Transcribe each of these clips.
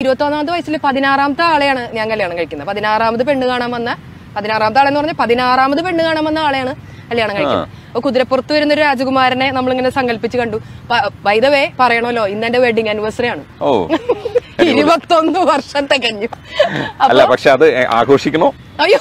ഇരുപത്തൊന്നാമത്തെ വയസ്സിൽ പതിനാറാമത്തെ ആളെയാണ് ഞാൻ കല്യാണം കഴിക്കുന്നത് പതിനാറാമത് പെണ്ണ് കാണാൻ വന്ന പതിനാറാമത്തെ ആളെന്ന് പറഞ്ഞാൽ പതിനാറാമത് പെണ്ണ് കാണാൻ വന്ന ആളെയാണ് കല്യാണം കഴിക്കുന്നത് അപ്പൊ കുതിരപ്പുറത്ത് വരുന്ന ഒരു രാജകുമാരനെ നമ്മളിങ്ങനെ സങ്കല്പിച്ച് കണ്ടു വൈദവേ പറയണമല്ലോ ഇന്ന് എന്റെ വെഡിങ് ആനിവേഴ്സറി ആണ് ഓ ഇരുപത്തൊന്ന് വർഷം തികഞ്ഞു അല്ല പക്ഷെ അത് എ- ആഘോഷിക്കണോ അയ്യോ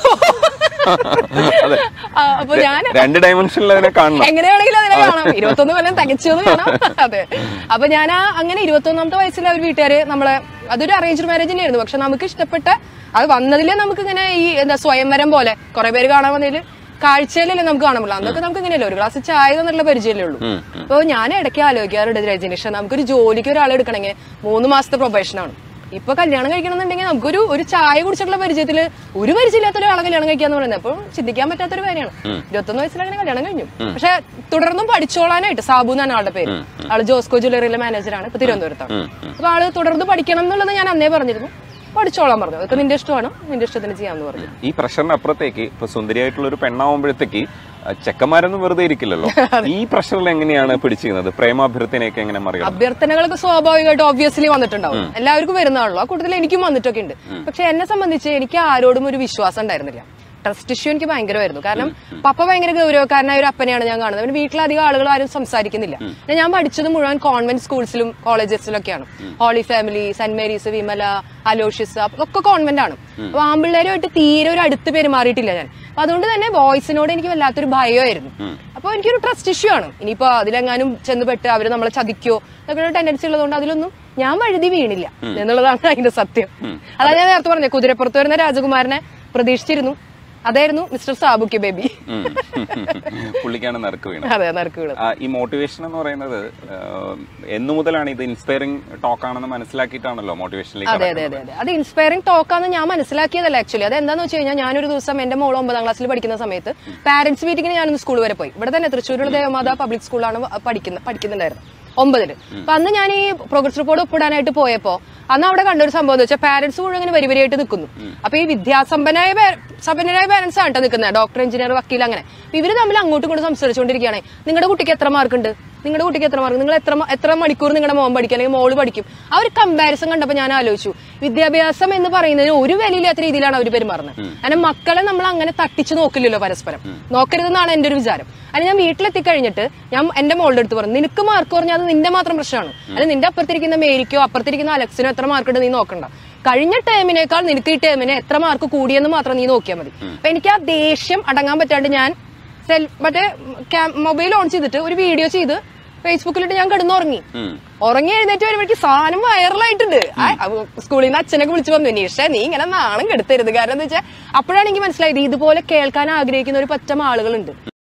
അതെ ആ, അപ്പൊ ഞാൻ രണ്ട് ഡയമെൻഷനിൽ അതിനെ കാണണം എങ്ങനെയാണെങ്കിലും അതിനെ കാണാം ഇരുപത്തൊന്ന് കൊല്ലം തികച്ചു എന്ന് കാണാം അതെ അപ്പൊ ഞാൻ ആ അങ്ങനെ ഇരുപത്തൊന്നാമത്തെ വയസ്സിൽ അവർ വീട്ടുകാര് നമ്മളെ അതൊരു അറേഞ്ച്ഡ് മാരേജ് തന്നെയായിരുന്നു പക്ഷെ നമുക്ക് ഇഷ്ടപ്പെട്ട അത് വന്നതിലെ നമുക്ക് ഇങ്ങനെ ഈ എന്താ സ്വയംവരം പോലെ കുറെ പേര് കാണാൻ വന്നതിൽ കാഴ്ചയിലല്ലേ നമുക്ക് കാണാൻ പറ്റില്ല അന്നൊക്കെ നമുക്ക് ഇങ്ങനെയല്ലേ ഒരു ഗ്ലാസ് ചായ എന്നുള്ള പരിചയമല്ലേ ഉള്ളൂ അപ്പൊ ഞാൻ ഇടയ്ക്ക് ആലോചിക്കാറുണ്ട് രജനീഷ് നമുക്കൊരു ജോലിക്ക് ഒരാളെ എടുക്കണമെങ്കിൽ മൂന്ന് മാസത്തെ പ്രൊബേഷൻ ആണ് ഇപ്പൊ കല്യാണം കഴിക്കണമെന്നുണ്ടെങ്കിൽ നമുക്കൊരു ഒരു ചായ കുടിച്ചിട്ടുള്ള പരിചയത്തില് ഒരു പരിചയമില്ലാത്ത ഒരാളെ കല്യാണം കഴിക്കാന്ന് പറയുന്നത് അപ്പോൾ ചിന്തിക്കാൻ പറ്റാത്തൊരു കാര്യമാണ് ഇരുപത്തൊന്ന് വയസ്സിൽ അങ്ങനെ കല്യാണം കഴിഞ്ഞു പക്ഷെ തുടർന്നും പഠിച്ചോളാനായിട്ട് സാബു എന്നാണ് ആളുടെ പേര് ആള് ജോസ്കോ ജ്വല്ലറിയിലെ മാനേജറാണ് ഇപ്പൊ തിരുവനന്തപുരത്താണ് അപ്പൊ ആള് തുടർന്ന് പഠിക്കണം എന്നുള്ളത് ഞാൻ അന്നേ പറഞ്ഞിരുന്നു പഠിച്ചോളാൻ പറഞ്ഞു അതൊക്കെ നിന്റെ ഇഷ്ടമാണ് നിന്റെ ഇഷ്ടത്തിന് ചെയ്യാന്ന് പറഞ്ഞു ഈ പ്രഷറിന് അപ്പുറത്തേക്ക് ഇപ്പൊ സുന്ദരിയായിട്ടുള്ള ഒരു പെണ്ണാവുമ്പോഴത്തേക്ക് ആ, ചെക്കന്മാരൊന്നും വെറുതെ ഇരിക്കില്ലല്ലോ ഈ പ്രഷറിൽ എങ്ങനെയാണ് പിടിച്ചിരുന്നത് പ്രേമാഭ്യർത്ഥനയൊക്കെ എങ്ങനെ മറികടന്നു അഭ്യർത്ഥനകളൊക്കെ സ്വാഭാവികമായിട്ട് ഓബ്വിയസ്ലി വന്നിട്ടുണ്ടാവും എല്ലാവർക്കും വരുന്നതാണല്ലോ ആ കൂട്ടത്തിൽ എനിക്കും വന്നിട്ടൊക്കെ ഉണ്ട് പക്ഷെ എന്നെ സംബന്ധിച്ച് എനിക്ക് ആരോടും ഒരു വിശ്വാസം ഉണ്ടായിരുന്നില്ല ട്രസ്റ്റ് ഇഷ്യൂ എനിക്ക് ഭയങ്കരമായിരുന്നു കാരണം പപ്പ ഭയങ്കര ഗൗരവക്കാരനായ ഒരു അപ്പനെയാണ് ഞാൻ കാണുന്നത് പിന്നെ വീട്ടിലധികം ആളുകൾ ആരും സംസാരിക്കുന്നില്ല പിന്നെ ഞാൻ പഠിച്ചത് മുഴുവൻ കോൺവെന്റ് സ്കൂൾസിലും കോളേജസിലൊക്കെയാണ് Holy Family Saint Mary's Vimala Aloysius ഒക്കെ കോൺവെന്റ് ആണ് അപ്പൊ ആമ്പിള്ളേരുമായിട്ട് തീരെ ഒരു അടുത്ത് പെരുമാറിയിട്ടില്ല ഞാൻ അപ്പൊ അതുകൊണ്ട് തന്നെ വോയിസിനോട് എനിക്ക് വല്ലാത്തൊരു ഭയമായിരുന്നു അപ്പൊ എനിക്കൊരു ട്രസ്റ്റ് ഇഷ്യൂ ആണ് ഇനിയിപ്പോ അതിലെങ്ങാനും ചെന്നുപെട്ട് അവര് നമ്മളെ ചതിക്കോ എന്നൊക്കെ ടെൻഡൻസി ഉള്ളതുകൊണ്ട് അതിലൊന്നും ഞാൻ വഴുതി വീണില്ല എന്നുള്ളതാണ് അതിന്റെ സത്യം അതാ ഞാൻ നേരത്തെ പറഞ്ഞത് കുതിരപ്പുറത്ത് വരുന്ന രാജകുമാരനെ പ്രതീക്ഷിച്ചിരുന്നു അതായിരുന്നു മിസ്റ്റർ സാബുക്ക് ബേബി ഉം. പുള്ളിക്കാണ് നറുക്ക് വീണത് അതെ നറുക്ക് വീണത് ആ, ഈ മോട്ടിവേഷൻ എന്ന് പറയുന്നത് ആ, എന്നു മുതലാണ് ഇത് ഇൻസ്പയറിംഗ് ടോക്ക് ആണെന്ന് മനസ്സിലാക്കിയിട്ടാണല്ലോ മോട്ടിവേഷനിലേക്ക് അതെ അതെ അതെ അതെ അത് ഇൻസ്പയറിംഗ് ടോക്കാന്ന് ഞാൻ മനസ്സിലാക്കിയതല്ല ആക്ച്വലി അത് എന്താന്ന് വെച്ച് കഴിഞ്ഞാൽ ഞാനൊരു ദിവസം എന്റെ മോൾ ഒമ്പതാം ക്ലാസ്സിൽ പഠിക്കുന്ന സമയത്ത് പാരന്റ്സ് മീറ്റിംഗിന് ഞാനൊന്ന് സ്കൂൾ വരെ പോയി ഇവിടെ തന്നെ തൃശ്ശൂരുള്ള ദേവമാതാ പബ്ലിക് സ്കൂളാണ് പഠിക്കുന്ന പഠിക്കുന്നുണ്ടായിരുന്നു ഒമ്പതില് അപ്പൊ അന്ന് ഞാൻ ഈ പ്രോഗ്രസ് റിപ്പോർട്ട് ഒപ്പിടാനായിട്ട് പോയപ്പോ അന്ന് അവിടെ കണ്ടൊരു സംഭവം എന്ന് വെച്ചാൽ പാരന്റ്സ് മുഴുവൻ ഇങ്ങനെ വരി വരിയായിട്ട് നിൽക്കുന്നു അപ്പൊ ഈ വിദ്യാസമ്പന്നരായ പാര- സമ്പന്നരായ പാരന്റ്സ് ആണ് കേട്ടോ നിൽക്കുന്നത് ഡോക്ടർ എഞ്ചിനീയർ വക്കീൽ അങ്ങനെ അപ്പൊ ഇവര് തമ്മിൽ അങ്ങോട്ടും ഇങ്ങോട്ടും സംസാരിച്ചുകൊണ്ടിരിക്കുകയാണ് നിങ്ങളുടെ കുട്ടിക്ക് എത്ര മാർക്ക് ഉണ്ട് നിങ്ങളുടെ കുട്ടിക്ക് എത്ര മാർക്ക് നിങ്ങൾ എത്ര മ- എത്ര മണിക്കൂർ നിങ്ങളുടെ മോൻ പഠിക്കും അല്ലെങ്കിൽ മോള് പഠിക്കും ആ ഒരു കമ്പാരിസൺ കണ്ടപ്പോൾ ഞാൻ ആലോചിച്ചു വിദ്യാഭ്യാസം എന്ന് പറയുന്നതിന് ഒരു വിലയില്ലാത്ത രീതിയിലാണ് അവർ പെരുമാറുന്നത് കാരണം മക്കളെ നമ്മൾ അങ്ങനെ തട്ടിച്ചു നോക്കില്ലല്ലോ പരസ്പരം നോക്കരുതെന്നാണ് എന്റെ ഒരു വിചാരം അത് ഞാൻ വീട്ടിലെത്തി കഴിഞ്ഞിട്ട് ഞാൻ എന്റെ മോളുടെ അടുത്ത് പറഞ്ഞു നിനക്ക് മാർക്ക് പറഞ്ഞാൽ അത് നിന്റെ മാത്രം പ്രശ്നമാണ് അല്ലെങ്കിൽ നിന്റെ അപ്പുറത്തിരിക്കുന്ന മേരിക്കോ അപ്പുറത്തിരിക്കുന്ന അലക്സിനോ എത്ര മാർക്ക് ഉണ്ട് നീ നോക്കണ്ട കഴിഞ്ഞ ടേമിനേക്കാൾ നിനക്ക് ഈ ടേമിന് എത്ര മാർക്ക് കൂടിയെന്ന് മാത്രം നീ നോക്കിയാൽ മതി അപ്പൊ എനിക്ക് ആ ദേഷ്യം അടങ്ങാൻ പറ്റാണ്ട് ഞാൻ സെൽ മറ്റേ മൊബൈൽ ഓൺ ചെയ്തിട്ട് ഒരു വീഡിയോ ചെയ്ത് ഫേസ്ബുക്കിലിട്ട് ഞാൻ കിടന്നുറങ്ങി ഉറങ്ങി എഴുന്നേറ്റ് വരുമ്പോഴേക്ക് സാധനം വൈറലായിട്ടുണ്ട് സ്കൂളിൽ നിന്ന് അച്ഛനൊക്കെ വിളിച്ചു വന്നു നിഷ നീ ഇങ്ങനെ നാണം കെടുത്തരുത് കാരണം എന്താ വെച്ചാൽ അപ്പോഴാണ് എനിക്ക് മനസ്സിലായത് ഇതുപോലെ കേൾക്കാൻ ആഗ്രഹിക്കുന്ന ഒരു പറ്റം ആളുകളുണ്ട്